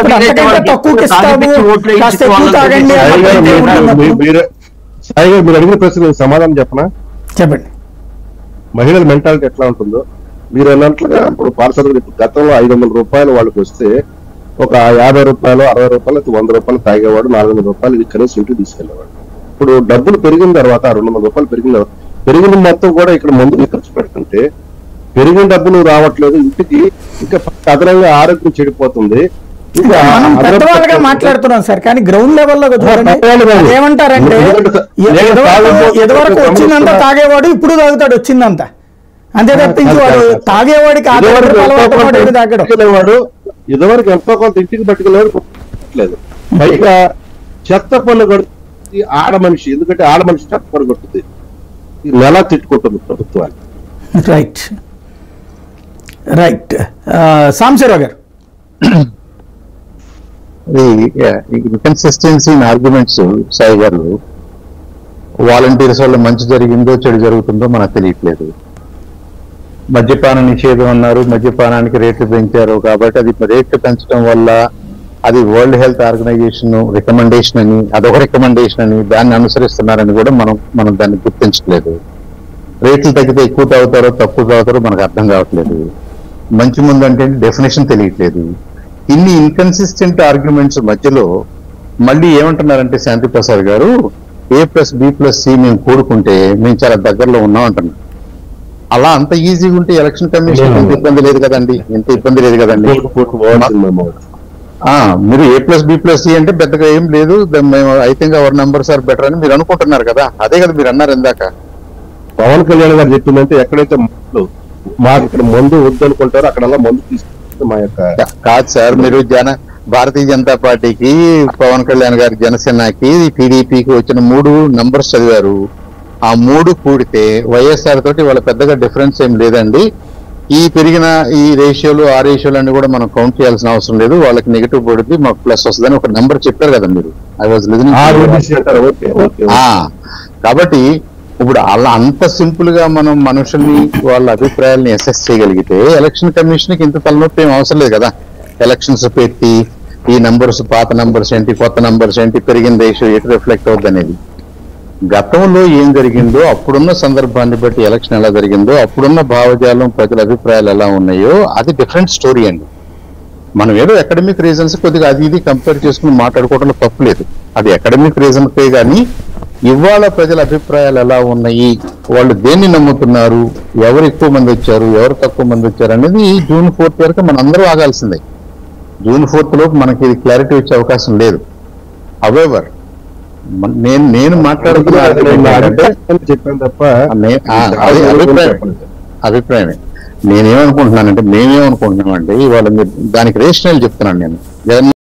అప్పుడు అంతకంటే తక్కువకి ఇస్తాము కాస్త ఎక్కువ తాగండి సాయి అన్నప్పుడు గారు, ఇంకేం మీరు- ఉంటుంది మీరు- అప్పుడు? మీరు- సాయి గారు మీరు అడిగిన ప్రశ్న నేను సమాధానం చెప్పనా చెప్పండి మహిళల మెంటాలిటీ ఎట్లా ఉంటుందో మీరు అన్నట్లుగా ఇప్పుడు పార్సల్ గతంలో ఐదు వందల రూపాయలు వాళ్ళకి వస్తే ఒక యాభై రూపాయలు అరవై రూపాయలు లేకపోతే వంద రూపాయలు తాగేవాడు నాలుగు వందల రూపాయలు ఇది కనీసం ఇంటికి తీసుకెళ్లేవాడు ఇప్పుడు డబ్బులు పెరిగిన తర్వాత రెండు వందల రూపాయలు పెరిగిన తర్వాత పెరిగిన మొత్తం కూడా ఇక్కడ ముందు ఖర్చు పెడుతుంటే పెరిగిన డబ్బులు రావట్లేదు ఇంటికి ఇంకా అదనంగా ఆరోగ్యం చెడిపోతుంది ఇంకా మనం అదనపు పెద్దవాళ్ళగా ఖర్చు- మాట్లాడుతున్నాం సార్ కానీ గ్రౌండ్ లెవెల్లో చూడండి పెద్దవాళ్ళు కాదు. ఏమంటారంటే ఎందుకంటే ఎ- నేను ఎదవరకు తాగుబోతు ఎదవరకు వచ్చిందంత గమనిస్తున్నా. తాగేవాడు ఇప్పుడు తాగుతాడు వచ్చిందంత అంతే తప్పించి కాదు, వాడు కాదు, కాదు. తాగేవాడికి ఆ ఇదివరకు దగ్గర ఎంతో అలవాటు కొంత వాడు ఏమీ తాగడు పట్టుకెళ్ళేవాడు ఇదివరకు ఎంతో కొంత ఇంటికి పట్టుకెళ్ళేవాడు లేదు పైగా చెత్త పనులు కొడుతుంది ఆడ మనిషి ఎందుకంటే ఆడ మనిషి చెత్త పనులు కొడుతుంది ఇది ఎలా తిట్టుకుంటుంది ప్రభుత్వాన్ని రైట్ రైట్ సాంబశివరావు గారు ఇన్కన్సిస్టెన్సీ ఇన్ ఆర్గ్యుమెంట్స్ సాయి గారు వాలంటీర్స్ వల్ల మంచి జరిగిందో చెడు జరుగుతుందో మనకు తెలియట్లేదు మద్యపాన నిషేధం అన్నారు మద్యపానానికి రేట్లు పెంచారు కాబట్టి అది రేట్లు పెంచడం వల్ల అది వరల్డ్ హెల్త్ ఆర్గనైజేషన్ రికమెండేషన్ అని అదొక రికమెండేషన్ అని దాన్ని అనుసరిస్తున్నారని కూడా మనం మనం దాన్ని గుర్తించట్లేదు రేట్లు తగ్గితే ఎక్కువ తాగుతారో తక్కువ తాగుతారో మనకు అర్థం కావట్లేదు మంచి ముందు అంటే డెఫినేషన్ తెలియట్లేదు ఇన్ని ఇన్కన్సిస్టెంట్ ఆర్గ్యుమెంట్స్ మధ్యలో మళ్ళీ ఏమంటున్నారంటే శాంతి ప్రసాద్ గారు A plus B plus C మేము కూడుకుంటే మేము చాలా దగ్గరలో ఉన్నాం అంటున్నాం అలా అంత ఈజీగా ఉంటే ఎలక్షన్ కమిషన్ ఎంత ఇబ్బంది లేదు కదండి ఎంత ఇబ్బంది లేదు కదండి కోర్టు కోర్టు పోవాల్సింది మేము. ఆ మీరు A plus B plus C అంటే పెద్దగా ఏం లేదు ద- మేము I think our numbers are better అని మీరు అనుకుంటున్నారు కదా అదే కదా మీరు అన్నారు ఇందాక పవన్ కళ్యాణ్ గారు చెప్పిందంటే ఎక్కడైతే మందు మాకు ఇక్కడ మందు వద్దనుకుంటారో అక్కడల్లా మందు తీసుకుంటే మా యొక్క కా- కాదు సార్ మీరు జన భారతీయ జనతా పార్టీకి పవన్ కళ్యాణ్ గారి జనసేనకి టీడీపీకి వచ్చిన మూడు నంబర్స్ చదివారు ఆ మూడు కూడితే వైఎస్ఆర్ తోటి వాళ్ళ పెద్దగా డిఫరెన్స్ ఏం లేదండి ఈ పెరిగిన ఈ రేషియోలు ఆ రేషియోలు అన్ని కూడా మనం కౌంట్ చేయాల్సిన అవసరం లేదు వాళ్ళకి నెగిటివ్ పడుతుంది మాకు ప్లస్ వస్తుందని ఒక నెంబర్ చెప్పారు కదా మీరు I was uh listening rupees అంటారు ఓకే ఓకే ఆ కాబట్టి ఇప్పుడు అలా అంత సింపుల్ గా మనం మనుషుల్ని వాళ్ళ అభిప్రాయాల్ని అసెస్ చేయగలిగితే ఎలక్షన్ కమిషన్ కి ఇంత తలనొప్పి ఏం అవసరం లేదు కదా ఎలక్షన్స్ పెట్టి ఈ నంబర్స్ పాత నంబర్స్ ఏంటి కొత్త నంబర్స్ ఏంటి పెరిగిన రేషియో ఎటు రిఫ్లెక్ట్ అవుద్ది అనేది గతంలో ఏం జరిగిందో అప్పుడున్న సందర్భాన్ని బట్టి ఎలక్షన్ ఎలా జరిగిందో అప్పుడున్న భావజాలం ప్రజల అభిప్రాయాలు ఎలా ఉన్నాయో అది డిఫరెంట్ స్టోరీ అండి మనం ఏదో అకాడమిక్ రీజన్స్ కొద్దిగా అది ఇది కంపేర్ చేసుకుని మాట్లాడుకోవడంలో తప్పు లేదు అది అకాడమిక్ రీజన్ పే కానీ ఇవాళ ప్రజల అభిప్రాయాలు ఎలా ఉన్నాయి వాళ్ళు దేన్ని నమ్ముతున్నారు ఎవరు ఎక్కువ మంది వచ్చారు ఎవరు తక్కువ మంది వచ్చారు అనేది జూన్ ఫోర్త్ వరకు మనం అందరూ ఆగాల్సిందే జూన్ ఫోర్త్ లోపు మనకి క్లారిటీ వచ్చే అవకాశం లేదు అవెవర్ నేను నేను మాట్లాడుతున్న నేను argument నా ఏంటంటే అభిప్రాయం చెప్పాను తప్ప నే- ఆ, అది అభిప్రాయం అభిప్రాయమే నేనేమనుకుంటున్నానంటే మేమేమనుకుంటున్నామంటే ఇవాళ మీరు దానికి రేషనల్ చెప్తున్నాను నేను జగన్